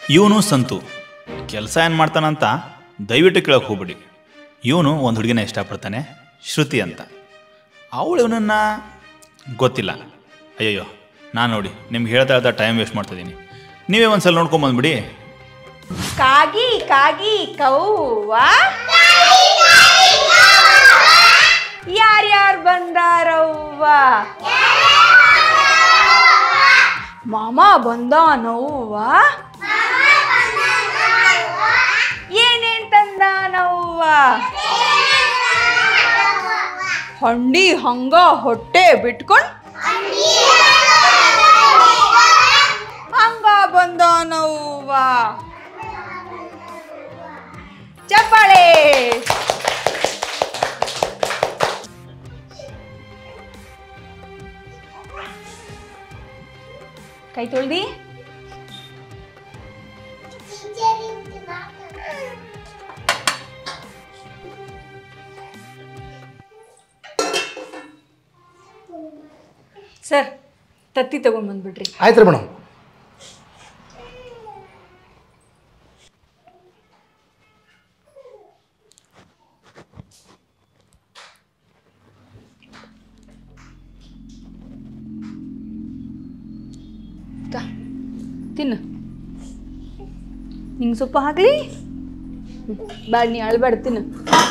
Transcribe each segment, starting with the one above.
ಇವನು ಸಂತು ಕೆಲಸ ಏನು ಮಾಡ್ತಾನಂತ ದಯವಿಟ್ಟು ಕೇಳೋಕೆ ಹೋಗ್ಬಿಡಿ ಇವನು ಒಂದು ಹುಡುಗಿನ ಇಷ್ಟಪಡ್ತಾನೆ ಶ್ರುತಿ ಅಂತ ಅವಳು ಇವನನ್ನ ಗೊತ್ತಿಲ್ಲ ಅಯ್ಯಯ್ಯೋ ನಾನು ನೋಡಿ ನಿಮ್ಗೆ ಹೇಳ್ತಾ ಹೇಳ್ತಾ ಟೈಮ್ ವೇಸ್ಟ್ ಮಾಡ್ತಿದ್ದೀನಿ ನೀವೇ ಒಂದ್ಸಲ ನೋಡ್ಕೊಂಬಂದ್ಬಿಡಿ ಕಾಗಿ ಕಾಗಿ ಕೌವ ಯಾರ್ಯಾರು ಬಂದಾರವ್ವ ಮಾಮ ಬಂದಾನವ್ವ ಏನೇನ್ ತಂದಾನವ್ವ ಹಂಡಿ ಹಂಗ ಹೊಟ್ಟೆ ಬಿಟ್ಕೊಂಡ್ ಹಂಗ ಬಂದಾನವ್ವ ಚಪ್ಪಾಳೆ ಕೈ ತೊಳ್ದಿ ಸರ್ ತತ್ತಿ ತಗೊಂಡ್ ಬಂದ್ಬಿಡ್ರಿ ಆಯ್ತು ರೀ ಮೇಡಮ್ ತಾ, ತಿನ್ನು ನಿಂಗೆ ಸ್ವಲ್ಪ ಹಾಕ್ಲಿ ಬೇಡ ನೀ ಅಳ್ಬೇಡ ತಿನ್ನು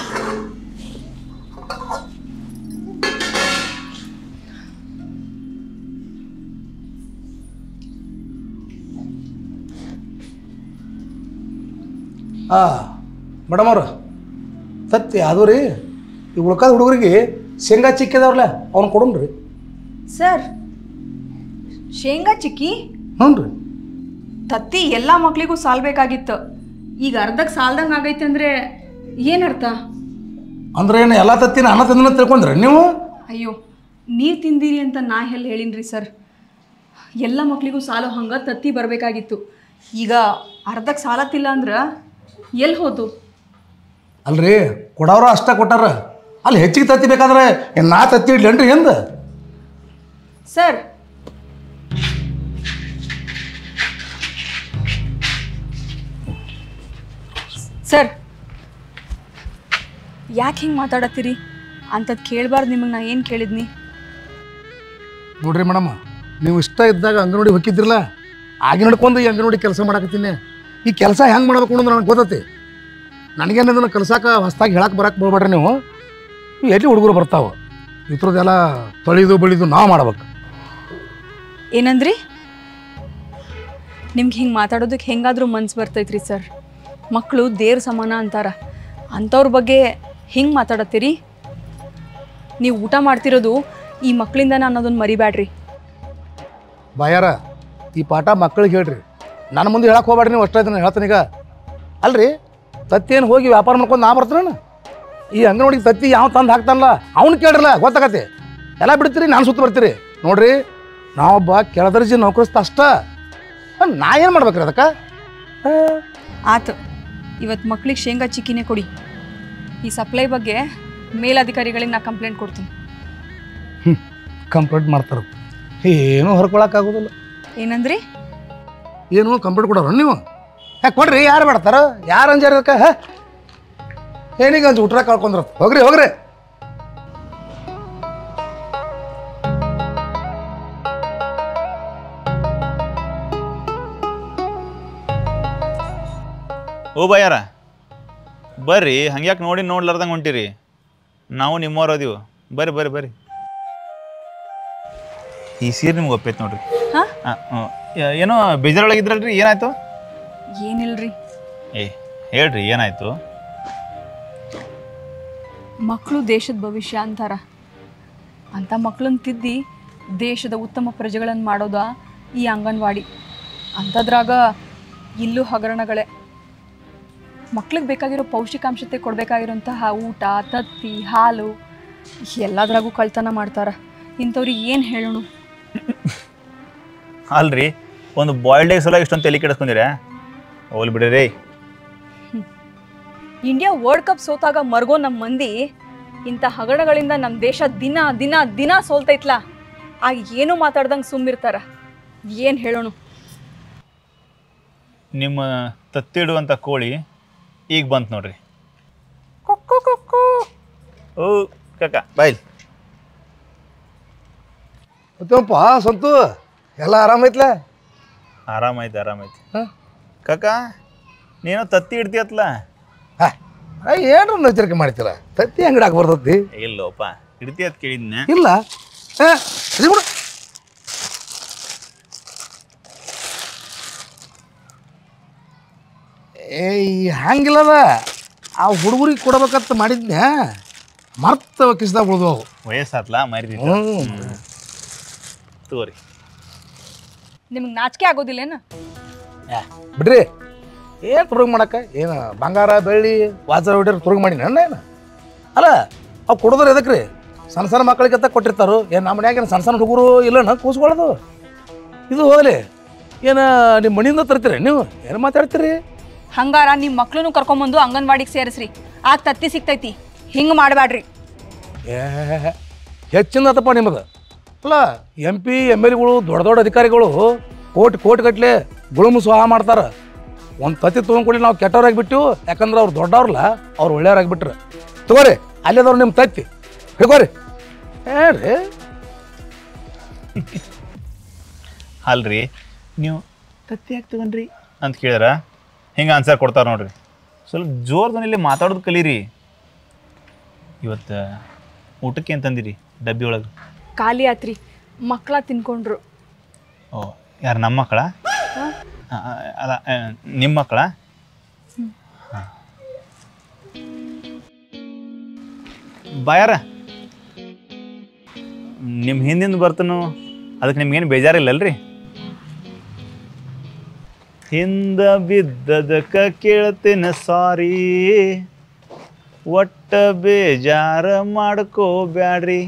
ಹಾಂ ಮೇಡಮ್ ಅವ್ರು ಸತ್ಯ ಅದು ರೀ ಈ ಉಳ್ಕಾದ ಹುಡುಗರಿಗೆ ಶೇಂಗಾ ಚಿಕ್ಕಿದವ್ರಲ್ಲ ಅವ್ನು ಕೊಡೋಣ್ರಿ ಸರ್ ಶೇಂಗಾ ಚಿಕ್ಕಿ ಹ್ಞೂ ರೀ ತತ್ತಿ ಎಲ್ಲ ಮಕ್ಳಿಗೂ ಸಾಲ್ಬೇಕಾಗಿತ್ತು ಈಗ ಅರ್ಧಕ್ಕೆ ಸಾಲ್ದಂಗೆ ಆಗೈತೆ ಅಂದರೆ ಏನರ್ಥ ಅಂದ್ರೆ ಏನು ಎಲ್ಲ ತತ್ತಿನ ಅನ್ನ ತಿಂದನ ತಿಳ್ಕೊಂಡ್ರಿ ನೀವು ಅಯ್ಯೋ ನೀವು ತಿಂದಿರಿ ಅಂತ ನಾ ಎಲ್ಲಿ ಹೇಳಿನ್ರಿ ಸರ್ ಎಲ್ಲ ಮಕ್ಳಿಗೂ ಸಾಲು ಹಂಗೆ ತತ್ತಿ ಬರಬೇಕಾಗಿತ್ತು ಈಗ ಅರ್ಧಕ್ಕೆ ಸಾಲತ್ತಿಲ್ಲ ಅಂದ್ರೆ ಎಲ್ಲಿ ಹೋತು ಅಲ್ರಿ ಕೊಡವ್ರ ಅಷ್ಟ ಕೊಟ್ಟಾರ ಅಲ್ಲಿ ಹೆಚ್ಚಿಗೆ ತತ್ತಿ ಬೇಕಾದ್ರೆ ಏನ್ ನಾ ತತ್ತಿ ಇಡ್ಲೇನ್ರಿ ಎಂದ ಸರ್ ಸರ್ ಯಾಕೆ ಹಿಂಗೆ ಮಾತಾಡತ್ತೀರಿ ಅಂಥದ್ದು ಕೇಳಬಾರ್ದು ನಿಮಗೆ ನಾ ಏನು ಕೇಳಿದ್ನಿ ನೋಡ್ರಿ ಮೇಡಮ್ ನೀವು ಇಷ್ಟ ಇದ್ದಾಗ ಅಂಗನವಾಡಿ ಹೊಕ್ಕಿದ್ರಲ್ಲ ಆಗಿ ನಡ್ಕೊಂಡು ಈ ಅಂಗನವಾಡಿ ಕೆಲಸ ಮಾಡಕತ್ತೀನಿ ಈ ಕೆಲಸ ಹೆಂಗೆ ಮಾಡ್ಬೇಕು ಅನ್ನೋದು ನನಗೆ ಗೊತ್ತೈತಿ ನನಗೇನು ಇದನ್ನು ಕಲ್ಸಕ್ಕೆ ಹೊಸ್ದಾಗಿ ಹೇಳಕ್ಕೆ ಬರಕ್ಕೆ ಬಿಡ್ಬೇಡ್ರಿ ನೀವು ಇವು ಎಲ್ಲಿ ಹುಡುಗರು ಬರ್ತಾವೆ ಇದ್ರದ್ದೆಲ್ಲ ತೊಳಿದು ಬಳಿದು ನಾವು ಮಾಡ್ಬೇಕು ಏನಂದ್ರಿ ನಿಮ್ಗೆ ಹಿಂಗೆ ಮಾತಾಡೋದಕ್ಕೆ ಹೆಂಗಾದ್ರೂ ಮನ್ಸು ಬರ್ತೈತ್ರಿ ಸರ್ ಮಕ್ಕಳು ದೇವ್ರ ಸಮಾನ ಅಂತಾರ ಅಂಥವ್ರ ಬಗ್ಗೆ ಹಿಂಗೆ ಮಾತಾಡತ್ತೀರಿ ನೀವು ಊಟ ಮಾಡ್ತಿರೋದು ಈ ಮಕ್ಕಳಿಂದನೇ ಅನ್ನೋದನ್ನ ಮರಿಬ್ಯಾಡ್ರಿ ಬಾಯಾರ ಈ ಪಾಠ ಮಕ್ಕಳಿಗೆ ಹೇಳ್ರಿ ನನ್ನ ಮುಂದೆ ಹೇಳಕ್ಕೆ ಹೋಗ್ಬೇಡ್ರಿ ನೀವು ಅಷ್ಟೇ ನಾನು ಹೇಳ್ತೀನಿ ಈಗ ಅಲ್ರಿ ತತ್ತಿ ಏನು ಹೋಗಿ ವ್ಯಾಪಾರ ಮಾಡ್ಕೊಂಡು ನಾ ಬರ್ತೀನ ಈ ಅಂಗನವಾಡಿಗೆ ತತ್ತಿ ಯಾವ ತಂದು ಹಾಕ್ತಾನಲ್ಲ ಅವ್ನು ಕೇಳ್ರಲ್ಲ ಗೊತ್ತಾಗತ್ತೆ ಎಲ್ಲ ಬಿಡ್ತೀರಿ ನಾನು ಸುತ್ತ ಬರ್ತೀರಿ ನೋಡ್ರಿ ನಾವೊಬ್ಬ ಕೆಳದರ್ಜಿ ನೌಕರಿಸ್ತ ಅಷ್ಟ ನಾ ಏನು ಮಾಡ್ಬೇಕ್ರಿ ಅದಕ್ಕೆ ಆತು ಇವತ್ತು ಮಕ್ಳಿಗೆ ಶೇಂಗಾ ಚಿಕ್ಕಿನೇ ಕೊಡಿ ಈ ಸಪ್ಲೈ ಬಗ್ಗೆ ಮೇಲಧಿಕಾರಿಗಳಿಗೆ ನಾ ಕಂಪ್ಲೇಂಟ್ ಕೊಡ್ತೀನಿ ಕಂಪ್ಲೇಂಟ್ ಮಾಡ್ತಾರೆ ಏನೂ ಹೊರ್ಕೊಳಕ್ಕಾಗೋದಿಲ್ಲ ಏನಂದ್ರಿ ಏನು ಕಂಪ್ಲೇಂಟ್ ಕೊಡೋರು ನೀವು ಯಾಕೆ ಕೊಡ್ರಿ ಯಾರು ಮಾಡ್ತಾರ ಯಾರು ಅಂಜಾರ ಅದಕ್ಕೆ ಹಾ ಏನೀಗ ಅಂಜು ಊಟ ಕಳ್ಕೊಂಡ್ರ ಹೋಗ್ರಿ ಹೋಗ್ರಿ ಓ ಬಯ್ಯಾರ ಬರ್ರಿ ಹಂಗ್ಯಾಕೆ ನೋಡಿ ನೋಡ್ಲಾರ್ದಂಗೆ ಹೊಂಟಿರಿ ನಾವು ನಿಮ್ಮವ್ರು ಅದೀವು ಬರ್ರಿ ಬರ್ರಿ ಬರ್ರಿ ಈ ಸೀರೆ ನಿಮ್ಗೆ ಒಪ್ಪೈತೆ ನೋಡ್ರಿ ಹಾ? ಆ, ಹ್ಮ್. ಯ- ಏನೋ ಬೇಜಾರೊಳಗಿದ್ರಲ್ರಿ ಏನಾಯ್ತು ಏನಿಲ್ರಿ ಏ ಹೇಳ್ರಿ ಏನಾಯ್ತು ಮಕ್ಕಳು ದೇಶದ ಭವಿಷ್ಯ ಅಂತಾರ ಅಂಥ ಮಕ್ಕಳನ್ನ ತಿದ್ದಿ ದೇಶದ ಉತ್ತಮ ಪ್ರಜೆಗಳನ್ನು ಮಾಡೋದ ಈ ಅಂಗನವಾಡಿ ಅಂಥದ್ರಾಗ ಇಲ್ಲೂ ಹಗರಣಗಳೇ ಮಕ್ಳಿಗೆ ಬೇಕಾಗಿರೋ ಪೌಷ್ಟಿಕಾಂಶತೆ ಕೊಡಬೇಕಾಗಿರೋಂತಹ ಊಟ ತತ್ತಿ ಹಾಲು ಎಲ್ಲದ್ರಾಗೂ ಕಳ್ತನ ಮಾಡ್ತಾರ ಇಂಥವ್ರಿಗೆ ಏನು ಹೇಳೋಣ ಅಲ್ರಿ ಒಂದು ಬಾಯ್ಲ್ಡ್ ಎಗ್ ಸಲ ಇಷ್ಟೊಂದು ತಲೆ ಕೆಡಿಸ್ಕೊಂಡಿರ ಹೋಲ್ ಬಿಡ್ರಿ ಇಂಡಿಯಾ ವರ್ಲ್ಡ್ ಕಪ್ ಸೋತಾಗ ಮರ್ಗೋ ನಮ್ಮ ಮಂದಿ ಇಂಥ ಹಗರಣಗಳಿಂದ ನಮ್ಮ ದೇಶ ದಿನ ದಿನ ದಿನ ಸೋಲ್ತೈತ್ಲ ಆಗ ಏನು ಮಾತಾಡ್ದಂಗೆ ಸುಮ್ಮಿರ್ತಾರ ಏನು ಹೇಳೋಣ ನಿಮ್ಮ ತತ್ತಿಡುವಂಥ ಕೋಳಿ ಈಗ ಬಂತು ನೋಡ್ರಿ ಓ ಕಾಕ ಬಾಯ್ ಮತ್ತೇನಪ್ಪ ಸಂತು ಎಲ್ಲ ಆರಾಮೈತ್ಲ ಆರಾಮೈತೆ ಆರಾಮೈತೆ ಹಾಂ ಕಾಕ ನೀನು ತತ್ತಿ ಇಡ್ತೀಯತ್ಲ ಹಾಂ ಏನು ಎಚ್ಚರಿಕೆ ಮಾಡ್ತೀರ ತತ್ತಿ ಅಂಗಡಿ ಹಾಕಿ ಬರ್ತೈತಿ ಇಲ್ಲೋಪ ಇಡ್ತೀಯತ್ ಕೇಳಿದ್ನೆ ಇಲ್ಲ ಹಾಂ ಇದು ಬಿಡು ಏಯ್ ಹಂಗಿಲ್ಲದ ಆ ಹುಡುಗರಿಗೆ ಕೊಡ್ಬೇಕಂತ ಮಾಡಿದ್ನ್ಯಾ ಮರ್ತ ಕಿಸ್ದಾಗ ಉಳ್ದವು ವಯಸ್ಸಾತ್ಲ ಮರಿದಿ ಹ್ಞೂ ತಗೋರಿ ನಿಮ್ಗೆ ನಾಚಿಕೆ ಆಗೋದಿಲ್ಲೇನು ಯಾ, ಬಿಡ್ರಿ ಏನು ತುರುಗ್ ಮಾಡಕ್ಕೆ ಏನು ಬಂಗಾರ ಬೆಳ್ಳಿ ವಾಚರ ಹೊಡಿಯೋರು ತುರುಗ್ ಮಾಡಿ ನನ್ನ ಏನು ಅಲ್ಲ ಅವು ಕೊಡೋದ್ರ ಎದಕ್ಕೆ ರೀ ಸಣ್ಣ ಸಣ್ಣ ಮಕ್ಕಳಿಗೆ ಅಂತ ಕೊಟ್ಟಿರ್ತಾರು ಏನು ನಮ್ಮ ಮನ್ಯಾಗ ಏನು ಸಣ್ಣ ಸಣ್ಣ ಹುಡುಗರು ಇಲ್ಲ ಕೂಸ್ಕೊಳ್ಳೋದು ಇದು ಹೋಗಲಿ ಏನು ನಿಮ್ಮ ಮನೆಯಿಂದ ತರ್ತೀರಿ ನೀವು ಏನು ಮಾತಾಡ್ತೀರಿ ಹಂಗಾರ ನಿಮ್ಮ ಮಕ್ಳನ್ನು ಕರ್ಕೊಂಬಂದು ಅಂಗನವಾಡಿಗೆ ಸೇರಿಸ್ರಿ ಆ ತತ್ತಿ ಸಿಗ್ತೈತಿ ಹಿಂಗೆ ಮಾಡಬೇಡ್ರಿ ಏ ಹೆಚ್ಚಿನದಪ್ಪ ನಿಮ್ಮದು ಅಲ್ಲ ಎಂ ಪಿ ಎಮ್ ಎಲ್ ಎಗಳು ದೊಡ್ಡ ದೊಡ್ಡ ಅಧಿಕಾರಿಗಳು ಕೋಟಿ ಕೋಟಿ ಗಟ್ಲೆ ಗುಳುಮು ಸ್ವಾಹ ಮಾಡ್ತಾರೆ ಒಂದು ತತ್ತಿ ತೊಗೊಂಡ್ಕೊಡಿ ನಾವು ಕೆಟ್ಟವ್ರಾಗಿಬಿಟ್ಟು ಯಾಕಂದ್ರೆ ಅವ್ರು ದೊಡ್ಡವ್ರಲ್ಲ ಅವ್ರು ಒಳ್ಳೆಯವ್ರಾಗಿಬಿಟ್ರು ತಗೋರಿ ಅಲ್ಲೇದವ್ರು ನಿಮ್ಮ ತತ್ತಿ ಹಿಡ್ಕೋರಿ ಹೇಳ್ರಿ ಅಲ್ರಿ ನೀವು ತತ್ತಿ ಯಾಕೆ ತಗೊಂಡ್ರಿ ಅಂತ ಕೇಳಿದ್ರ ಹಿಂಗೆ ಆನ್ಸರ್ ಕೊಡ್ತಾರೆ ನೋಡ್ರಿ ಸ್ವಲ್ಪ ಜೋರ್ದನಲ್ಲಿ ಮಾತಾಡೋದು ಕಲೀರಿ ಇವತ್ತು ಊಟಕ್ಕೆ ಏನು ತಂದಿರಿ ಡಬ್ಬಿ ಒಳಗೆ ಖಾಲಿ ಆತ್ರಿ ಮಕ್ಕಳ ತಿನ್ಕೊಂಡ್ರು ಓ ಯಾರು ನಮ್ಮ ಮಕ್ಕಳ ಅಲ್ಲ ಆ, ನಿಮ್ಮ ಮಕ್ಕಳ ಬಾಯಾರ ನಿಮ್ಮ ಹಿಂದಿಂದ ಬರ್ತನು ಅದಕ್ಕೆ ನಿಮ್ಗೇನು ಬೇಜಾರಿಲ್ಲಲ್ರಿ ಹಿಂದ ಬಿದ್ದದಕ್ಕ ಕೇಳ್ತೇನೆ ಸಾರಿ ಒಟ್ಟ ಬೇಜಾರ ಮಾಡ್ಕೋಬ್ಯಾಡ್ರಿ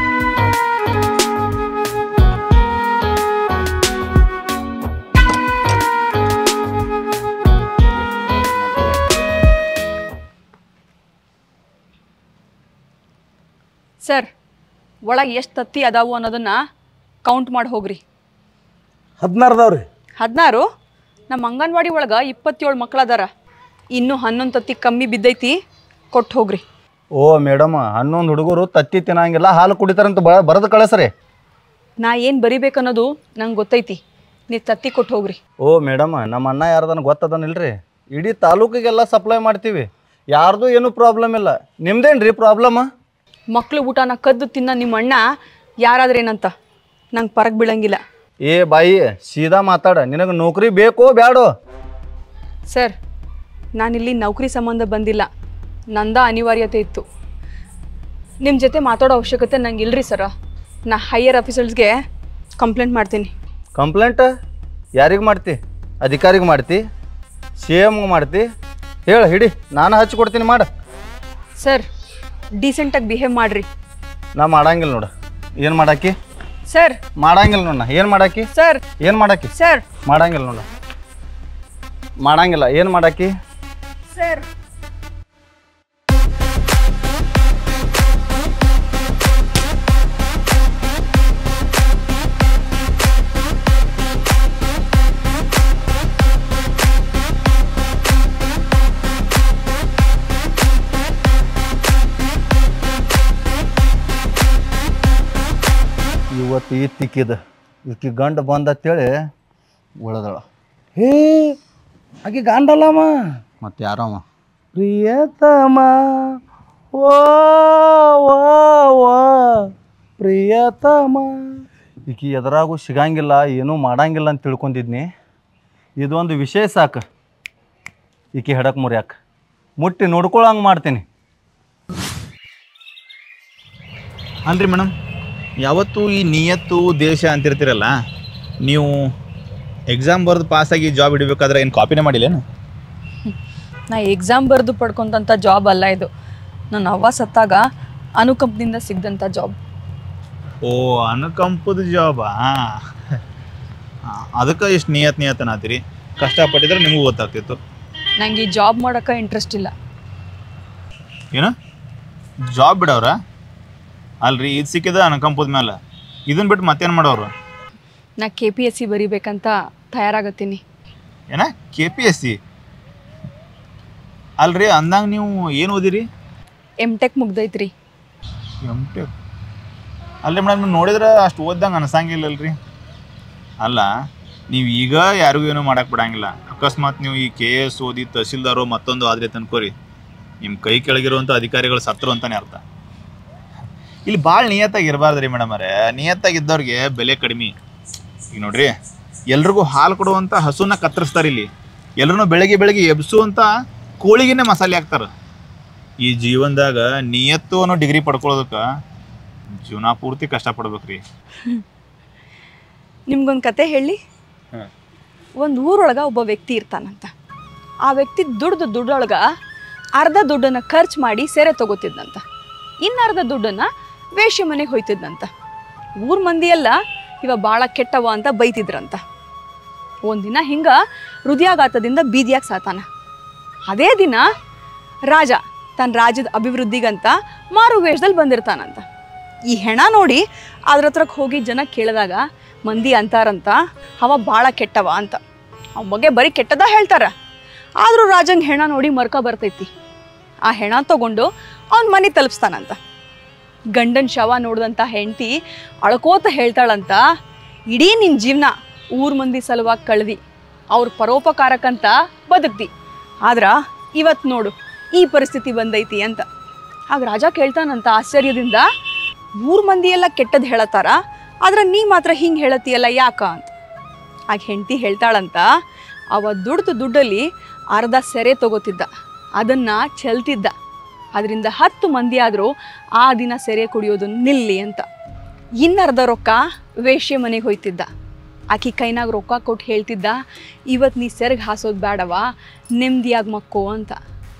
ಸರ್ ಒಳಗೆ ಎಷ್ಟು ತತ್ತಿ ಅದಾವು ಅನ್ನೋದನ್ನ ಕೌಂಟ್ ಮಾಡಿ ಹೋಗ್ರಿ ಹದಿನಾರು ಅದಾವ್ರಿ ಹದಿನಾರು ನಮ್ಮ ಅಂಗನವಾಡಿ ಒಳಗೆ ಇಪ್ಪತ್ತೇಳು ಮಕ್ಳು ಅದಾರ ಇನ್ನೂ ಹನ್ನೊಂದು ತತ್ತಿ ಕಮ್ಮಿ ಬಿದ್ದೈತಿ ಕೊಟ್ಟು ಹೋಗ್ರಿ ಓ ಮೇಡಮ್ ಹನ್ನೊಂದು ಹುಡುಗರು ತತ್ತಿ ತಿನ್ನಂಗಿಲ್ಲ ಹಾಲು ಕುಡಿತಾರಂತ ಬ ಬರೆದು ಕಳಿಸ್ರಿ ನಾ ಏನು ಬರಿಬೇಕನ್ನೋದು ನಂಗೆ ಗೊತ್ತೈತಿ ನೀವು ತತ್ತಿ ಕೊಟ್ಟು ಹೋಗ್ರಿ ಓ ಮೇಡಮ್ ನಮ್ಮ ಅಣ್ಣ ಯಾರ್ದನ ಗೊತ್ತದನಿಲ್ರಿ ಇಡೀ ತಾಲೂಕಿಗೆಲ್ಲ ಸಪ್ಲೈ ಮಾಡ್ತೀವಿ ಯಾರ್ದು ಏನು ಪ್ರಾಬ್ಲಮ್ ಇಲ್ಲ ನಿಮ್ದೇನು ರೀ ಪ್ರಾಬ್ಲಮ್ ಮಕ್ಳು ಊಟನ ಕದ್ದು ತಿನ್ನ ನಿಮ್ಮ ಅಣ್ಣ ಯಾರಾದ್ರೇನಂತ ನಂಗೆ ಪರಕ್ ಬೀಳಂಗಿಲ್ಲ ಏ ಬಾಯಿ ಸೀದಾ ಮಾತಾಡ ನಿನಗೆ ನೌಕರಿ ಬೇಕೋ ಬ್ಯಾಡೋ ಸರ್ ನಾನಿಲ್ಲಿ ನೌಕರಿ ಸಂಬಂಧ ಬಂದಿಲ್ಲ ನಂದ ಅನಿವಾರ್ಯತೆ ಇತ್ತು ನಿಮ್ಮ ಜೊತೆ ಮಾತಾಡೋ ಅವಶ್ಯಕತೆ ನಂಗೆ ಇಲ್ರಿ ಸರ ನಾ ಹೈಯರ್ ಆಫೀಸರ್ಸ್ಗೆ ಕಂಪ್ಲೇಂಟ್ ಮಾಡ್ತೀನಿ ಕಂಪ್ಲೇಂಟ್ ಯಾರಿಗೆ ಮಾಡ್ತಿ ಅಧಿಕಾರಿಗೆ ಮಾಡ್ತಿ ಸಿ ಎಮ್ಗೆ ಮಾಡ್ತಿ ಹೇಳು ಹಿಡಿ ನಾನು ಹಚ್ಚಿ ಕೊಡ್ತೀನಿ ಮಾಡು ಸರ್ ಡೀಸೆಂಟಾಗಿ ಬಿಹೇವ್ ಮಾಡಿರಿ ನಾ ಮಾಡಂಗಿಲ್ಲ ನೋಡು ಏನು ಮಾಡಾಕಿ ಸರ್ ಮಾಡಂಗಿಲ್ಲ ನೋಡ ಏನು ಮಾಡಾಕಿ ಸರ್ ಏನು ಮಾಡಾಕಿ ಸರ್ ಮಾಡಂಗಿಲ್ಲ ನೋಡು ಮಾಡಂಗಿಲ್ಲ ಏನು ಮಾಡಾಕಿ ಸರ್ ಇವತ್ತು ಈ ತಿಕ್ಕಿದ ಈಕಿ ಗಂಡು ಬಂದ ಅಂತೇಳಿ ಉಳದಳ ಹೇ ಆಕೆ ಗಾಂಡಲ್ಲಮ್ಮ ಮತ್ತು ಯಾರವ ಪ್ರಿಯತಮ ಓ ಓ ಓ ಪ್ರಿಯತಮ ಈಕಿ ಎದುರಾಗೂ ಸಿಗಂಗಿಲ್ಲ ಏನೂ ಮಾಡಂಗಿಲ್ಲ ಅಂತ ತಿಳ್ಕೊಂಡಿದ್ನಿ ಇದೊಂದು ವಿಷಯ ಸಾಕು ಈಕಿ ಹೆಡಕ್ ಮುರಿಯಾಕ ಮುಟ್ಟಿ ನೋಡ್ಕೊಳಂಗೆ ಮಾಡ್ತೀನಿ ಅಲ್ರಿ ಮೇಡಮ್ ಯಾವತ್ತೂ ಈ ನಿಯತ್ತು ದೇಶ ಅಂತಿರ್ತೀರಲ್ಲ ನೀವು ಎಕ್ಸಾಮ್ ಬರೆದು ಪಾಸಾಗಿ ಜಾಬ್ ಹಿಡಿಬೇಕಾದ್ರೆ ಏನು ಕಾಪಿನೇ ಮಾಡಿಲ್ಲೇನು ನಾ ಎಕ್ಸಾಮ್ ಬರೆದು ಪಡ್ಕೊಂತಂಥ ಜಾಬ್ ಅಲ್ಲ ಇದು ನನ್ನ ಅವ್ವ ಸತ್ತಾಗ ಅನು ಕಂಪ್ನಿಯಿಂದ ಸಿಗ್ದಂಥ ಜಾಬ್ ಓ ಅನುಕಂಪದ ಜಾಬಾ ಅದಕ್ಕೆ ಎಷ್ಟು ನಿಯತ್ ನಿಯತ್ ಅನ್ನತ್ತೀರಿ ಕಷ್ಟಪಟ್ಟಿದ್ರೆ ನಿಮಗೂ ಗೊತ್ತಾಗ್ತಿತ್ತು ನಂಗೆ ಈ ಜಾಬ್ ಮಾಡೋಕೆ ಇಂಟ್ರೆಸ್ಟ್ ಇಲ್ಲ ಏನು ಜಾಬ್ ಬಿಡವ್ರ ಅಲ್ರಿ ಇದು ಸಿಕ್ಕಿದ ಅನುಕಂಪದ ಮೇಲೆ ಇದನ್ನ ಬಿಟ್ಟು ಮತ್ತೇನು ಮಾಡೋರು ನಾ ಕೆ ಪಿ ಎಸ್ ಸಿ ಬರಿಬೇಕಂತ ತಯಾರಾಗತ್ತೀನಿ ಏನ ಕೆ ಪಿ ಎಸ್ ಸಿ ಅಲ್ರಿ ಅಂದಂಗ ನೀವು ಏನು ಓದಿರಿ ಎಮ್ ಟೆಕ್ ಮುಗ್ದೈತ್ರಿ ಎಮ್ ಟೆಕ್ ಅಲ್ರಿ ಮೇಡಮ್ ನೀವು ನೋಡಿದ್ರೆ ಅಷ್ಟು ಓದ್ದಂಗೆ ಅನ್ಸಂಗಿಲ್ಲಲ್ರಿ ಅಲ್ಲ ನೀವು ಈಗ ಯಾರಿಗೂ ಏನೂ ಮಾಡಕ್ಕೆ ಬಿಡಂಗಿಲ್ಲ ಅಕಸ್ಮಾತ್ ನೀವು ಈ ಕೆ ಎಸ್ ಓದಿ ತಹಸೀಲ್ದಾರು ಮತ್ತೊಂದು ಆದ್ರೆ ತನ್ಕೋರಿ ನಿಮ್ಮ ಕೈ ಕೆಳಗಿರುವಂಥ ಅಧಿಕಾರಿಗಳು ಸತ್ರು ಅಂತಾನೆ ಅರ್ಥ ಇಲ್ಲಿ ಭಾಳ ನಿಯತ್ತಾಗಿ ಇರಬಾರ್ದು ರೀ ಮೇಡಮ್ ಅವರೇ ನಿಯತ್ತಾಗಿದ್ದವ್ರಿಗೆ ಬೆಲೆ ಕಡಿಮೆ ಈಗ ನೋಡ್ರಿ ಎಲ್ರಿಗೂ ಹಾಲು ಕೊಡುವಂಥ ಹಸುನ ಕತ್ತರಿಸ್ತಾರೆ ಇಲ್ಲಿ ಎಲ್ಲರೂ ಬೆಳಗ್ಗೆ ಬೆಳಗ್ಗೆ ಎಬ್ಸುವಂಥ ಕೋಳಿಗೆನೆ ಮಸಾಲೆ ಹಾಕ್ತಾರೆ ಈ ಜೀವನದಾಗ ನಿಯತ್ತು ಅನ್ನೋ ಡಿಗ್ರಿ ಪಡ್ಕೊಳ್ಳೋದಕ್ಕೆ ಜೀವನ ಪೂರ್ತಿ ಕಷ್ಟಪಡ್ಬೇಕ್ರಿ ನಿಮ್ಗೊಂದು ಕತೆ ಹೇಳಿ ಹಾಂ ಒಂದು ಊರೊಳಗೆ ಒಬ್ಬ ವ್ಯಕ್ತಿ ಇರ್ತಾನಂತ ಆ ವ್ಯಕ್ತಿ ದುಡ್ದು ದುಡ್ಡೊಳಗ ಅರ್ಧ ದುಡ್ಡನ್ನು ಖರ್ಚು ಮಾಡಿ ಸೆರೆ ತಗೋತಿದ್ನಂತ ಇನ್ನು ಅರ್ಧ ದುಡ್ಡನ್ನು ವೇಶ್ಯ ಮನೆಗೆ ಹೋಯ್ತಿದ್ನಂತ ಊರ್ ಮಂದಿ ಎಲ್ಲ ಇವ ಭಾಳ ಕೆಟ್ಟವ ಅಂತ ಬೈತಿದ್ರಂತ ಒಂದಿನ ಹಿಂಗ ಹೃದಯಾಘಾತದಿಂದ ಬೀದಿಯಾಗಿ ಸಾತಾನ ಅದೇ ದಿನ ರಾಜ ತನ್ನ ರಾಜ್ಯದ ಅಭಿವೃದ್ಧಿಗಂತ ಮಾರು ವೇಷದಲ್ಲಿ ಬಂದಿರ್ತಾನಂತ ಈ ಹೆಣ ನೋಡಿ ಅದ್ರ ಹತ್ರಕ್ಕೆ ಹೋಗಿ ಜನ ಕೇಳಿದಾಗ ಮಂದಿ ಅಂತಾರಂತ ಅವ ಭಾಳ ಕೆಟ್ಟವ ಅಂತ ಅವನ ಬಗ್ಗೆ ಬರೀ ಕೆಟ್ಟದ ಹೇಳ್ತಾರ ಆದರೂ ರಾಜಂಗೆ ಹೆಣ ನೋಡಿ ಮರ್ಕ ಬರ್ತೈತಿ ಆ ಹೆಣ ತಗೊಂಡು ಅವನ ಮನೆ ತಲುಪಿಸ್ತಾನಂತ ಗಂಡನ ಶವ ನೋಡಿದಂಥ ಹೆಂಡತಿ ಅಳ್ಕೋತ ಹೇಳ್ತಾಳಂತ ಇಡೀ ನಿನ್ನ ಜೀವನ ಊರ್ ಮಂದಿ ಸಲುವಾಗಿ ಕಳ್ದಿ ಅವ್ರ ಪರೋಪಕಾರಕ್ಕಂತ ಬದುಕ್ದಿ ಆದ್ರ ಇವತ್ತು ನೋಡು ಈ ಪರಿಸ್ಥಿತಿ ಬಂದೈತಿ ಅಂತ ಆಗ ರಾಜ ಕೇಳ್ತಾನಂತ ಆಶ್ಚರ್ಯದಿಂದ ಊರ್ ಮಂದಿ ಎಲ್ಲ ಕೆಟ್ಟದ್ದು ಹೇಳತ್ತಾರ ಆದ್ರೆ ನೀ ಮಾತ್ರ ಹಿಂಗೆ ಹೇಳತ್ತೀಯಲ್ಲ ಯಾಕ ಅಂತ ಆಗ ಹೆಂಡತಿ ಹೇಳ್ತಾಳಂತ ಅವ ದುಡ್ದು ದುಡ್ಡಲ್ಲಿ ಅರ್ಧ ಸೆರೆ ತಗೋತಿದ್ದ ಅದನ್ನ ಚೆಲ್ತಿದ್ದ ಅದರಿಂದ ಹತ್ತು ಮಂದಿ ಆದರೂ ಆ ದಿನ ಸೆರೆ ಕುಡಿಯೋದು ನಿಲ್ಲಿ ಅಂತ ಇನ್ನರ್ಧ ರೊಕ್ಕ ವೇಶ್ಯ ಮನೆಗೆ ಹೋಯ್ತಿದ್ದ ಆಕಿ ಕೈನಾಗ ರೊಕ್ಕ ಕೊಟ್ಟು ಹೇಳ್ತಿದ್ದ ಇವತ್ತು ನೀ ಸೆರಗ್ ಹಾಸೋದು ಬೇಡವಾ ನೆಮ್ಮದಿಯಾಗಿ ಮಕ್ಕೋ ಅಂತ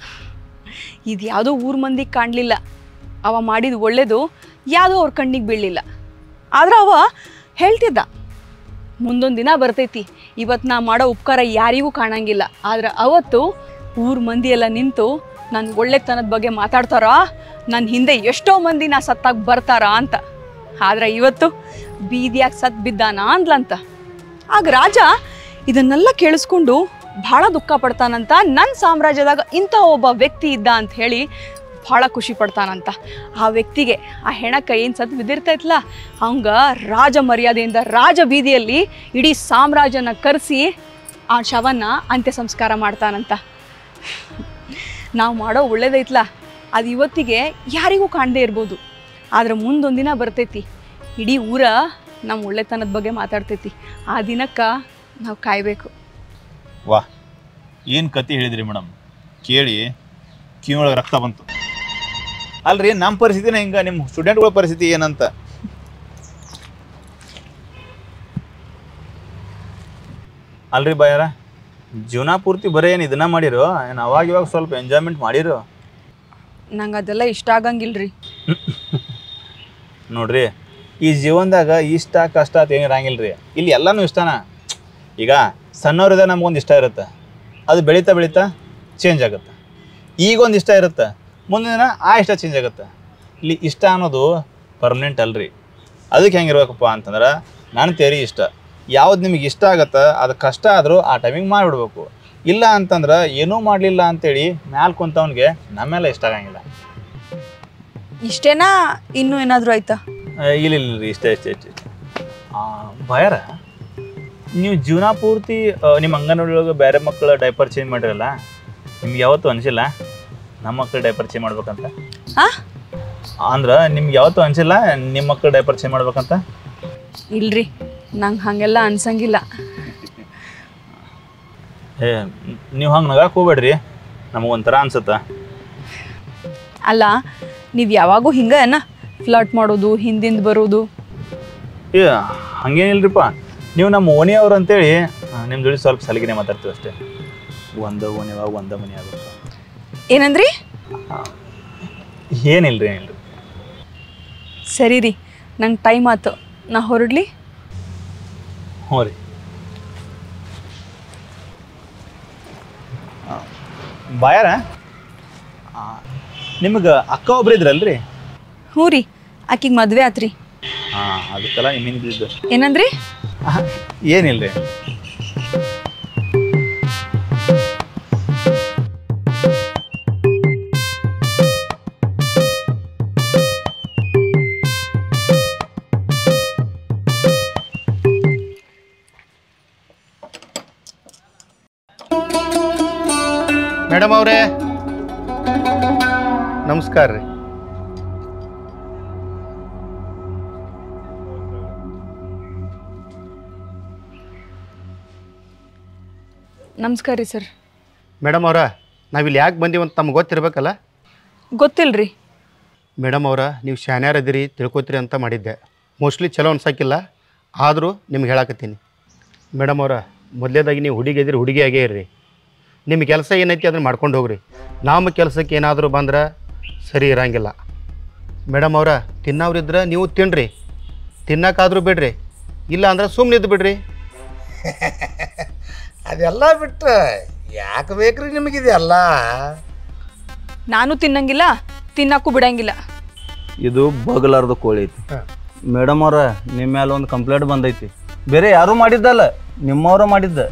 ಇದು ಯಾವುದೋ ಊರ್ ಮಂದಿಗೆ ಕಾಣಲಿಲ್ಲ ಅವ ಮಾಡಿದ ಒಳ್ಳೇದು ಯಾವುದೋ ಅವ್ರ ಕಣ್ಣಿಗೆ ಬೀಳಲಿಲ್ಲ ಆದ್ರೆ ಅವ ಹೇಳ್ತಿದ್ದ ಮುಂದೊಂದು ದಿನ ಬರ್ತೈತಿ ಇವತ್ತು ನಾ ಮಾಡೋ ಉಪಕಾರ ಯಾರಿಗೂ ಕಾಣಂಗಿಲ್ಲ ಆದ್ರೆ ಅವತ್ತು ಊರ್ ಮಂದಿ ಎಲ್ಲ ನಿಂತು ನನ್ನ ಒಳ್ಳೆತನದ ಬಗ್ಗೆ ಮಾತಾಡ್ತಾರ ನನ್ನ ಹಿಂದೆ ಎಷ್ಟೋ ಮಂದಿ ನಾ ಸತ್ತಾಗ ಬರ್ತಾರ ಅಂತ ಆದ್ರೆ ಇವತ್ತು ಬೀದಿಯಾಗಿ ಸತ್ ಬಿದ್ದಾನ ಅಂದ್ಲಂತ ಆಗ ರಾಜ ಇದನ್ನೆಲ್ಲ ಕೇಳಿಸ್ಕೊಂಡು ಭಾಳ ದುಃಖ ಪಡ್ತಾನಂತ ನನ್ನ ಸಾಮ್ರಾಜ್ಯದಾಗ ಇಂಥ ಒಬ್ಬ ವ್ಯಕ್ತಿ ಇದ್ದ ಅಂತ ಹೇಳಿ ಭಾಳ ಖುಷಿ ಪಡ್ತಾನಂತ ಆ ವ್ಯಕ್ತಿಗೆ ಆ ಹೆಣಕ್ಕೆ ಏನು ಸತ್ ಬಿದ್ದಿರ್ತೈತ್ಲ ಅವಂಗ ರಾಜ ಮರ್ಯಾದೆಯಿಂದ ರಾಜ ಬೀದಿಯಲ್ಲಿ ಇಡೀ ಸಾಮ್ರಾಜ್ಯನ ಕರೆಸಿ ಆ ಶವನ್ನ ಅಂತ್ಯ ಸಂಸ್ಕಾರ ಮಾಡ್ತಾನಂತ ನಾವು ಮಾಡೋ ಒಳ್ಳೇದೈತ್ಲ ಅದು ಇವತ್ತಿಗೆ ಯಾರಿಗೂ ಕಾಣದೇ ಇರ್ಬೋದು ಆದ್ರೆ ಮುಂದೊಂದಿನ ಬರ್ತೈತಿ ಇಡೀ ಊರ ನಮ್ಮ ಒಳ್ಳೆತನದ ಬಗ್ಗೆ ಮಾತಾಡ್ತೈತಿ ಆ ದಿನಕ್ಕೆ ನಾವು ಕಾಯಬೇಕು ವಾ ಏನು ಕತೆ ಹೇಳಿದ್ರಿ ಮೇಡಮ್ ಕೇಳಿ ಕಿವಿಯೊಳಗೆ ರಕ್ತ ಬಂತು ಅಲ್ರಿ ನಮ್ಮ ಪರಿಸ್ಥಿತಿನ ಹಿಂಗೆ ನಿಮ್ಮ ಸ್ಟೂಡೆಂಟ್ಗಳ ಪರಿಸ್ಥಿತಿ ಏನಂತ ಅಲ್ರಿ ಬಾಯಾರ ಜೀವನ ಪೂರ್ತಿ ಬರೀ ಏನು ಇದನ್ನ ಮಾಡಿರೋ ಏನು ಅವಾಗ ಇವಾಗ ಸ್ವಲ್ಪ ಎಂಜಾಯ್ಮೆಂಟ್ ಮಾಡಿರೋ ನಂಗೆ ಅದೆಲ್ಲ ಇಷ್ಟ ಆಗಂಗಿಲ್ರಿ ನೋಡ್ರಿ ಈ ಜೀವನದಾಗ ಇಷ್ಟ ಕಷ್ಟ ಅಂತ ಏನು ಇರಂಗಿಲ್ಲ ರೀ ಇಲ್ಲಿ ಎಲ್ಲನೂ ಇಷ್ಟನ ಈಗ ಸಣ್ಣವ್ರಿದ ನಮ್ಗೊಂದು ಇಷ್ಟ ಇರುತ್ತೆ ಅದು ಬೆಳೀತಾ ಬೆಳೀತಾ ಚೇಂಜ್ ಆಗುತ್ತೆ ಈಗೊಂದು ಇಷ್ಟ ಇರುತ್ತೆ ಮುಂದಿನ ದಿನ ಆ ಇಷ್ಟ ಚೇಂಜ್ ಆಗುತ್ತೆ ಇಲ್ಲಿ ಇಷ್ಟ ಅನ್ನೋದು ಪರ್ಮನೆಂಟ್ ಅಲ್ರಿ ಅದಕ್ಕೆ ಹೆಂಗಿರ್ಬೇಕಪ್ಪ ಅಂತಂದ್ರೆ ನನ್ನ ತೇರಿ ಇಷ್ಟ ಯಾವ್ದು ನಿಮಗೆ ಇಷ್ಟ ಆಗತ್ತೆ ಅದು ಕಷ್ಟ ಆದರೂ ಆ ಟೈಮಿಗೆ ಮಾಡಿಬಿಡ್ಬೇಕು ಇಲ್ಲ ಅಂತಂದ್ರೆ ಏನೂ ಮಾಡಲಿಲ್ಲ ಅಂತೇಳಿ ಮ್ಯಾಲೆ ಕುಂತವನಿಗೆ ನಮ್ಮೆಲ್ಲ ಇಷ್ಟ ಆಗಂಗಿಲ್ಲ ಇಷ್ಟೇನಾ ಇನ್ನೂ ಏನಾದರೂ ಆಯ್ತಾ ಆ, ಇಲ್ಲ ಇಲ್ಲ ರೀ ಇಷ್ಟೇ ಇಷ್ಟೇ ಇಷ್ಟೇ ಭಯರ ನೀವು ಜೀವನ ಪೂರ್ತಿ ಆ, ನಿಮ್ಮ ಅಂಗನವಾಡಿ ಒಳಗೆ ಬೇರೆ ಮಕ್ಕಳ ಡೈಪರ್ ಚೇಂಜ್ ಮಾಡಿರಲ್ಲ ನಿಮ್ಗೆ ಯಾವತ್ತೂ ಅನಿಸಿಲ್ಲ ನಮ್ಮ ಮಕ್ಕಳು ಡೈಪರ್ ಚೇಂಜ್ ಮಾಡ್ಬೇಕಂತ ಹಾ ಅಂದ್ರೆ ನಿಮ್ಗೆ ಯಾವತ್ತೂ ಅನಿಸಿಲ್ಲ ನಿಮ್ಮ ಮಕ್ಕಳು ಡೈಪರ್ ಚೇಂಜ್ ಮಾಡ್ಬೇಕಂತ ಇಲ್ರಿ ನಂಗೆ ಹಾಗೆಲ್ಲ ಅನ್ಸಂಗಿಲ್ಲ ಏ ನೀವು ಹಂಗೆ ನಗಕ್ಕೆ ಹೋಗ್ಬೇಡ್ರಿ ನಮಗೊಂಥರ ಅನ್ಸುತ್ತೆ ಅಲ್ಲ ನೀವು ಯಾವಾಗೂ ಹಿಂಗೆ ಏನ ಫ್ಲರ್ಟ್ ಮಾಡೋದು ಹಿಂದಿಂದ ಬರೋದು ಏ ಹಂಗೇನಿಲ್ರಿಪ್ಪ ನೀವು ನಮ್ಮ ಓಣಿಯವ್ರು ಅಂತೇಳಿ ನಿಮ್ಮ ಜೋಡಿ ಸ್ವಲ್ಪ ಸಲಿಗೆನೆ ಮಾತಾಡ್ತೀವಿ ಅಷ್ಟೇ ಒಂದು ಓಣಿವಾಗ ಒಂದು ಮನೆ ಆಗುತ್ತೆ ಏನಂದ್ರಿ ಏನಿಲ್ರಿ ಏನಿಲ್ರಿ ಸರಿ ರೀ ನಂಗೆ ಟೈಮ್ ಆಯ್ತು ನಾ ಹೊರಡ್ಲಿ ಹ್ಞೂ ರೀ ಬಾಯಾರ ನಿಮಗೆ ಅಕ್ಕ ಒಬ್ರು ಇದ್ರಲ್ರಿ ಹ್ಞೂ ರೀ ಆಕಿಗೆ ಮದುವೆ ಆತ್ರಿ ಹಾಂ ಅದಕ್ಕೆಲ್ಲ ನಿಮ್ಮ ಹಿಂದೆ ಬಿದ್ದು ಏನಂದ್ರಿ ಏನಿಲ್ಲ ರೀ ಮೇಡಮ್ ಅವರೇ ನಮಸ್ಕಾರ ರೀ ನಮಸ್ಕಾರ ರೀ ಸರ್ ಮೇಡಮ್ ಅವರ ನಾವಿಲ್ಲಿ ಯಾಕೆ ಬಂದೀವಿ ಅಂತ ತಮ್ಗೆ ಗೊತ್ತಿರ್ಬೇಕಲ್ಲ ಗೊತ್ತಿಲ್ರಿ ಮೇಡಮ್ ಅವರ ನೀವು ಶಾನ್ಯಾರದಿರಿ ತಿಳ್ಕೊತೀರಿ ಅಂತ ಮಾಡಿದ್ದೆ ಮೋಸ್ಟ್ಲಿ ಚಲೋ ಅನ್ಸಕ್ಕಿಲ್ಲ ಆದರೂ ನಿಮ್ಗೆ ಹೇಳಕತ್ತೀನಿ ಮೇಡಮ್ ಅವರ ಮೊದಲೇದಾಗಿ ನೀವು ಹುಡುಗಿ ಇದ್ರಿ ಹುಡುಗಿ ಆಗೇ ಇರ್ರಿ ನಿಮ್ಮ ಕೆಲಸ ಏನೈತಿ ಅದನ್ನು ಮಾಡ್ಕೊಂಡು ಹೋಗ್ರಿ ನಮ್ಮ ಕೆಲಸಕ್ಕೆ ಏನಾದರೂ ಬಂದ್ರೆ ಸರಿ ಇರಂಗಿಲ್ಲ ಮೇಡಮ್ ಅವರ ತಿನ್ನೋರಿದ್ರೆ ನೀವು ತಿನ್ನಿರಿ ತಿನ್ನಕ್ಕಾದ್ರೂ ಬಿಡ್ರಿ ಇಲ್ಲ ಅಂದ್ರೆ ಸುಮ್ಮನೆ ಇದ್ದು ಬಿಡ್ರಿ ಅದೆಲ್ಲ ಬಿಟ್ಟು ಯಾಕೆ ಬೇಕ್ರಿ ನಿಮಗಿದೆಲ್ಲ ನಾನು ತಿನ್ನಂಗಿಲ್ಲ ತಿನ್ನಕ್ಕೂ ಬಿಡಂಗಿಲ್ಲ ಇದು ಬಗಲಾರ್ದ ಕೋಳಿ ಐತಿ ಮೇಡಮ್ ಅವ್ರ ನಿಮ್ಮ ಮೇಲೆ ಒಂದು ಕಂಪ್ಲೇಂಟ್ ಬಂದೈತಿ ಬೇರೆ ಯಾರೂ ಮಾಡಿದ್ದಲ್ಲ ನಿಮ್ಮವ್ರ ಮಾಡಿದ್ದ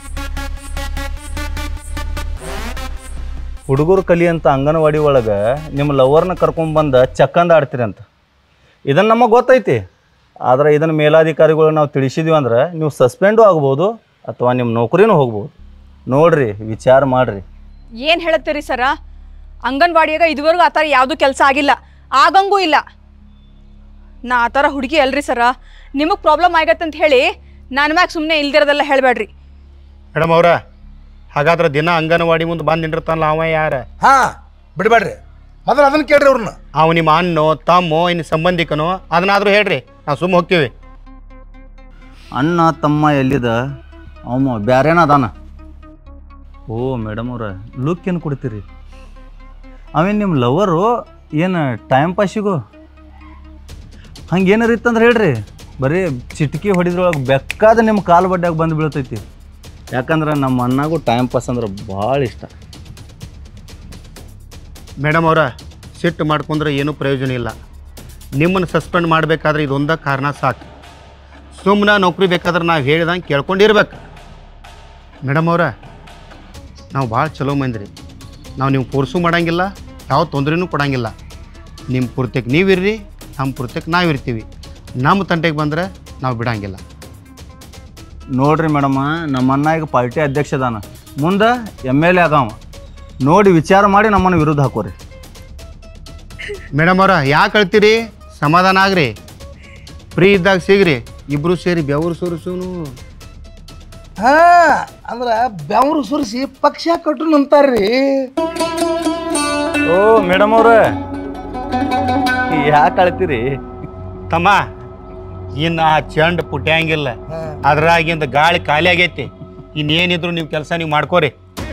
ಹುಡುಗರು ಕಲಿ ಅಂತ ಅಂಗನವಾಡಿ ಒಳಗೆ ನಿಮ್ಮ ಲವರ್ನ ಕರ್ಕೊಂಬಂದ ಚಕ್ಕಂದ ಆಡ್ತೀರಿ ಅಂತ ಇದನ್ನು ನಮಗೆ ಗೊತ್ತೈತಿ ಆದ್ರೆ ಇದನ್ನು ಮೇಲಾಧಿಕಾರಿಗಳು ನಾವು ತಿಳಿಸಿದ್ವಿ ಅಂದ್ರೆ ನೀವು ಸಸ್ಪೆಂಡು ಆಗ್ಬೋದು ಅಥವಾ ನಿಮ್ಮ ನೌಕರಿನೂ ಹೋಗ್ಬೋದು ನೋಡ್ರಿ ವಿಚಾರ ಮಾಡಿರಿ ಏನು ಹೇಳತ್ತೀರಿ ಸರ ಅಂಗನವಾಡಿಯಾಗ ಇದುವರೆಗೂ ಆ ಥರ ಯಾವುದೂ ಕೆಲಸ ಆಗಿಲ್ಲ ಆಗಂಗೂ ಇಲ್ಲ ನಾ ಆ ಥರ ಹುಡುಗಿ ಅಲ್ರಿ ಸರ ನಿಮಗೆ ಪ್ರಾಬ್ಲಮ್ ಆಗತ್ತಂತ ಹೇಳಿ ನನ್ನ ಮ್ಯಾಗ ಸುಮ್ಮನೆ ಇಲ್ದಿರೋದೆಲ್ಲ ಹೇಳಬೇಡ್ರಿ ಮೇಡಮ್ ಅವರ ಹಾಗಾದ್ರೆ ದಿನ ಅಂಗನವಾಡಿ ಮುಂದೆ ಬಂದು ನಿಂದಿರ್ತಾನಲ್ಲ ಅವ ಯಾರ ಹಾಂ ಬಿಡಬೇಡ್ರಿ ಮೊದಲು ಅದನ್ನು ಕೇಳ್ರಿ ಅವ್ರನ್ನ ಅವ ನಿಮ್ಮ ಅಣ್ಣೋ ತಮ್ಮೋ ಇನ್ನು ಸಂಬಂಧಿಕನೋ ಅದನ್ನಾದ್ರೂ ಹೇಳ್ರಿ ನಾವು ಸುಮ್ಮ ಹೋಗ್ತೀವಿ ಅಣ್ಣ ತಮ್ಮ ಎಲ್ಲಿದ ಅವ ಬ್ಯಾರೇನ ಅದಾನ ಓ ಮೇಡಮ್ ಅವ್ರ ಲುಕ್ ಏನು ಕೊಡ್ತೀರಿ ಅವೇನು ನಿಮ್ಮ ಲವರು ಏನು ಟೈಮ್ ಪಾಸಿಗೂ ಹಂಗೇನಾರ ಇತ್ತಂದ್ರೆ ಹೇಳ್ರಿ ಬರೀ ಚಿಟ್ಕಿ ಹೊಡಿದ್ರೊಳಗೆ ಬೆಕ್ಕಾದ ನಿಮ್ಮ ಕಾಲು ಬಡ್ಡ್ಯಾಗ ಬಂದು ಬೀಳ್ತೈತಿ ಯಾಕಂದ್ರೆ ನಮ್ಮ ಅಣ್ಣಗೂ ಟೈಮ್ ಪಾಸ್ ಅಂದ್ರೆ ಭಾಳ ಇಷ್ಟ ಮೇಡಮ್ ಅವರ ಸಿಟ್ಟು ಮಾಡ್ಕೊಂಡ್ರೆ ಏನೂ ಪ್ರಯೋಜನ ಇಲ್ಲ ನಿಮ್ಮನ್ನು ಸಸ್ಪೆಂಡ್ ಮಾಡಬೇಕಾದ್ರೆ ಇದೊಂದ ಕಾರಣ ಸಾಕು ಸುಮ್ಮನೆ ನೌಕರಿ ಬೇಕಾದ್ರೆ ನಾವು ಹೇಳ್ದಂಗೆ ಕೇಳ್ಕೊಂಡಿರ್ಬೇಕು ಮೇಡಮ್ ಅವರ ನಾವು ಭಾಳ ಚಲೋ ಮಂದಿರಿ ನಾವು ನೀವು ಫೋರ್ಸು ಮಾಡಂಗಿಲ್ಲ ಯಾವ ತೊಂದರೆನೂ ಕೊಡಂಗಿಲ್ಲ ನಿಮ್ಮ ಪೂರ್ತಕ್ಕೆ ನೀವಿರ್ರಿ ನಮ್ಮ ಪೂರ್ತಕ್ಕೆ ನಾವಿರ್ತೀವಿ ನಮ್ಮ ತಂಟೆಗೆ ಬಂದ್ರೆ ನಾವು ಬಿಡಂಗಿಲ್ಲ ನೋಡ್ರಿ ಮೇಡಮ್ಮ ನಮ್ಮ ಅಣ್ಣ ಈಗ ಪಾರ್ಟಿ ಅಧ್ಯಕ್ಷ ಅದಾನ ಮುಂದೆ ಎಮ್ ಎಲ್ ಎ ಆಗವ ನೋಡಿ ವಿಚಾರ ಮಾಡಿ ನಮ್ಮನ್ನು ವಿರುದ್ಧ ಹಾಕೋರಿ ಮೇಡಮ್ ಅವ್ರ ಯಾಕೆ ಅಳ್ತೀರಿ ಸಮಾಧಾನ ಆಗ್ರಿ ಫ್ರೀ ಇದ್ದಾಗ ಸಿಗ್ರಿ ಇಬ್ರು ಸೇರಿ ಬೆವರು ಸುರಿಸೂನು ಹಾಂ ಅಂದ್ರೆ ಬೆವರು ಸುರಿಸಿ ಪಕ್ಷ ಕಟ್ರು ಅಂತಾರ್ರಿ ಓ ಮೇಡಮ್ ಅವ್ರ ಯಾಕೆ ಅಳ್ತೀರಿ ತಮ್ಮ ಇನ್ನು ಆ ಚೆಂಡ್ ಪುಟ್ಯಾಂಗಿಲ್ಲ ಅದ್ರಾಗಿಂದ ಗಾಳಿ ಖಾಲಿ ಆಗೈತಿ ಇನ್ನೇನಿದ್ರು ನೀವು ಕೆಲಸ ನೀವು ಮಾಡ್ಕೋರಿ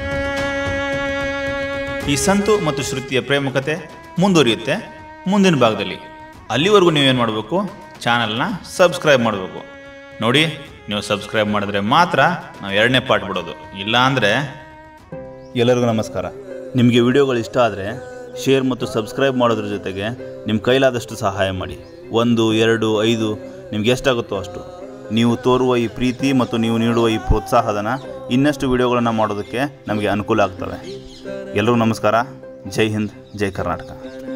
ಈ ಸಂತು ಮತ್ತು ಶ್ರುತಿಯ ಪ್ರೇಮ ಕತೆ ಮುಂದುವರಿಯುತ್ತೆ ಮುಂದಿನ ಭಾಗದಲ್ಲಿ ಅಲ್ಲಿವರೆಗೂ ನೀವೇನು ಮಾಡಬೇಕು ಚಾನಲ್ನ ಸಬ್ಸ್ಕ್ರೈಬ್ ಮಾಡಬೇಕು ನೋಡಿ ನೀವು ಸಬ್ಸ್ಕ್ರೈಬ್ ಮಾಡಿದ್ರೆ ಮಾತ್ರ ನಾವು ಎರಡನೇ ಪಾರ್ಟ್ ಬಿಡೋದು ಇಲ್ಲ ಅಂದರೆ ಎಲ್ಲರಿಗೂ ನಮಸ್ಕಾರ ನಿಮಗೆ ವಿಡಿಯೋಗಳು ಇಷ್ಟ ಆದರೆ ಶೇರ್ ಮತ್ತು ಸಬ್ಸ್ಕ್ರೈಬ್ ಮಾಡೋದ್ರ ಜೊತೆಗೆ ನಿಮ್ಮ ಕೈಲಾದಷ್ಟು ಸಹಾಯ ಮಾಡಿ ಒಂದು ಎರಡು ಐದು ನಿಮ್ಗೆ ಎಷ್ಟಾಗುತ್ತೋ ಅಷ್ಟು ನೀವು ತೋರುವ ಈ ಪ್ರೀತಿ ಮತ್ತು ನೀವು ನೀಡುವ ಈ ಪ್ರೋತ್ಸಾಹಧನ ಇನ್ನಷ್ಟು ವಿಡಿಯೋಗಳನ್ನು ಮಾಡೋದಕ್ಕೆ ನಮಗೆ ಅನುಕೂಲ ಆಗ್ತವೆ ಎಲ್ಲರಿಗೂ ನಮಸ್ಕಾರ ಜೈ ಹಿಂದ್ ಜೈ ಕರ್ನಾಟಕ